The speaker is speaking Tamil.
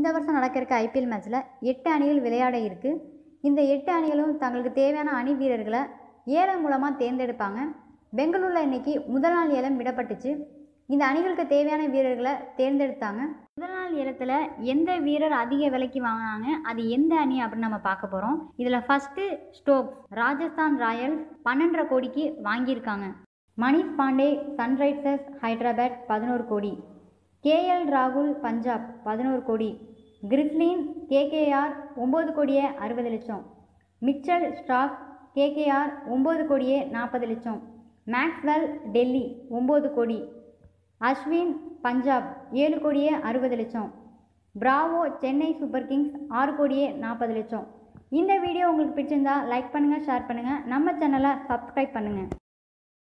இந்த வருஷம் நடக்க இருக்க ஐபிஎல் மேட்ச்சில் எட்டு அணிகள் விளையாட இருக்கு இந்த எட்டு அணிகளும் தங்களுக்கு தேவையான அணி வீரர்களை ஏலம் மூலமாக தேர்ந்தெடுப்பாங்க பெங்களூரில் இன்னைக்கு முதல் நாள் ஏலம் விடப்பட்டுச்சு இந்த அணிகளுக்கு தேவையான வீரர்களை தேர்ந்தெடுத்தாங்க முதல் நாள் ஏலத்தில் எந்த வீரர் அதிக விலைக்கு வாங்கினாங்க அது எந்த அணி அப்படின்னு நம்ம பார்க்க போகிறோம் இதில் ஃபஸ்ட்டு ஸ்டோக்ஸ் ராஜஸ்தான் ராயல்ஸ் பன்னெண்டரை கோடிக்கு வாங்கியிருக்காங்க மணிஷ் பாண்டே சன்ரைசர்ஸ் ஹைதராபாத் பதினோரு கோடி கேஎல் ராகுல் பஞ்சாப் பதினோரு கோடி கிரிஸ்லின் கேகேஆர் ஒம்பது கோடியே அறுபது லட்சம் மிச்சல் ஸ்டாக் கேகேஆர் ஒம்பது கோடியே நாற்பது லட்சம் மேக்ஸ்வெல் டெல்லி ஒம்பது கோடி அஸ்வின் பஞ்சாப் ஏழு கோடியே அறுபது லட்சம் பிராவோ சென்னை சூப்பர் கிங்ஸ் ஆறு கோடியே நாற்பது லட்சம் இந்த வீடியோ உங்களுக்கு பிடிச்சிருந்தா லைக் பண்ணுங்கள் ஷேர் பண்ணுங்கள் நம்ம சேனலை சப்ஸ்கிரைப் பண்ணுங்கள்